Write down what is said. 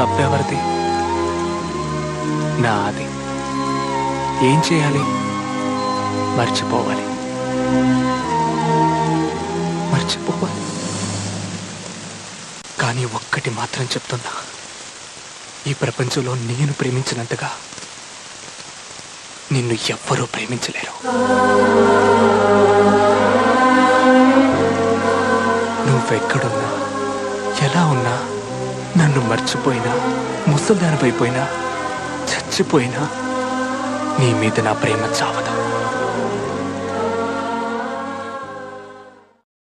తప్పెవరిది నాది ఏం చేయాలి మర్చిపోవాలి మర్చిపోవాలి కానీ ఒక్కటి మాత్రం చెప్తున్నా ఈ ప్రపంచంలో నేను ప్రేమించినంతగా నిన్ను ఎవ్వరూ ప్రేమించలేరు నువ్వెక్కడున్నా ఎలా ఉన్నా నన్ను మర్చిపోయినా ముసల్దానిపైపోయినా చచ్చిపోయినా నీ మీద నా ప్రేమ చావదు